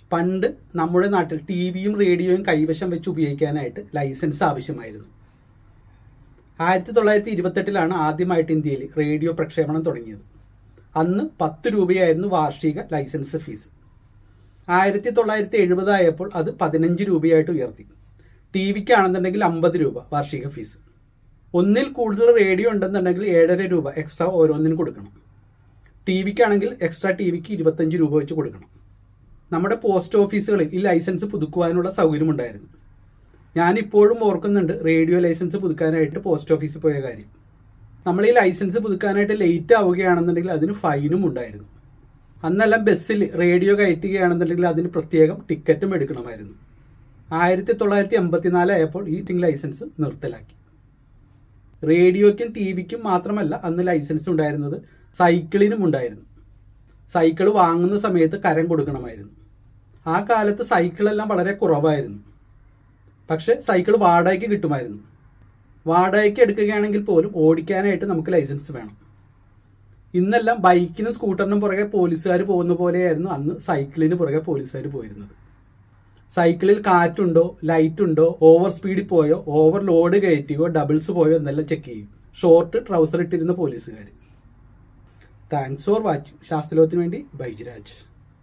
പണ്ട് നമ്മുടെ നാട്ടിൽ ടി വിയും റേഡിയോയും കൈവശം വെച്ച് ഉപയോഗിക്കാനായിട്ട് ലൈസൻസ് ആവശ്യമായിരുന്നു ആയിരത്തി തൊള്ളായിരത്തി ഇരുപത്തെട്ടിലാണ് ആദ്യമായിട്ട് ഇന്ത്യയിൽ റേഡിയോ പ്രക്ഷേപണം തുടങ്ങിയത് അന്ന് പത്ത് രൂപയായിരുന്നു വാർഷിക ലൈസൻസ് ഫീസ് ആയിരത്തി തൊള്ളായിരത്തി എഴുപതായപ്പോൾ അത് പതിനഞ്ച് രൂപയായിട്ട് ഉയർത്തി ടി വിക്കാണെന്നുണ്ടെങ്കിൽ അമ്പത് രൂപ വാർഷിക ഫീസ് ഒന്നിൽ കൂടുതൽ റേഡിയോ ഉണ്ടെന്നുണ്ടെങ്കിൽ ഏഴര രൂപ എക്സ്ട്രാ ഓരോന്നിനും കൊടുക്കണം ടി വിക്കാണെങ്കിൽ എക്സ്ട്രാ ടി വിക്ക് ഇരുപത്തഞ്ച് രൂപ വെച്ച് കൊടുക്കണം നമ്മുടെ പോസ്റ്റ് ഓഫീസുകളിൽ ഈ ലൈസൻസ് പുതുക്കുവാനുള്ള സൗകര്യമുണ്ടായിരുന്നു ഞാൻ ഇപ്പോഴും ഓർക്കുന്നുണ്ട് റേഡിയോ ലൈസൻസ് പുതുക്കാനായിട്ട് പോസ്റ്റ് ഓഫീസിൽ പോയ കാര്യം നമ്മൾ ഈ ലൈസൻസ് പുതുക്കാനായിട്ട് ലേറ്റ് ആവുകയാണെന്നുണ്ടെങ്കിൽ അതിന് ഫൈനും ഉണ്ടായിരുന്നു അന്നെല്ലാം ബസ്സിൽ റേഡിയോ കയറ്റുകയാണെന്നുണ്ടെങ്കിൽ അതിന് പ്രത്യേകം ടിക്കറ്റും എടുക്കണമായിരുന്നു ആയിരത്തി തൊള്ളായിരത്തി എൺപത്തിനാല് ആയപ്പോൾ ഈ ടിങ് ലൈസൻസ് നിർത്തലാക്കി റേഡിയോയ്ക്കും ടി വിക്കും മാത്രമല്ല അന്ന് ലൈസൻസ് ഉണ്ടായിരുന്നത് സൈക്കിളിനും ഉണ്ടായിരുന്നു സൈക്കിൾ വാങ്ങുന്ന സമയത്ത് കരം കൊടുക്കണമായിരുന്നു ആ കാലത്ത് സൈക്കിളെല്ലാം വളരെ കുറവായിരുന്നു പക്ഷെ സൈക്കിൾ വാടകയ്ക്ക് കിട്ടുമായിരുന്നു വാടകയ്ക്ക് എടുക്കുകയാണെങ്കിൽ പോലും ഓടിക്കാനായിട്ട് നമുക്ക് ലൈസൻസ് വേണം ഇന്നെല്ലാം ബൈക്കിനും സ്കൂട്ടറിനും പുറകെ പോലീസുകാർ പോകുന്ന പോലെയായിരുന്നു അന്ന് സൈക്കിളിന് പുറകെ പോലീസുകാർ പോയിരുന്നത് സൈക്കിളിൽ കാറ്റുണ്ടോ ലൈറ്റ് ഉണ്ടോ ഓവർ സ്പീഡിൽ പോയോ ഓവർ ലോഡ് കയറ്റിയോ ഡബിൾസ് പോയോ എന്നെല്ലാം ചെക്ക് ചെയ്യും ഷോർട്ട് ട്രൗസർ ഇട്ടിരുന്ന പോലീസുകാർ താങ്ക്സ് ഫോർ വാച്ചിങ് ശാസ്ത്രലോകത്തിന് വേണ്ടി ബൈജിരാജ്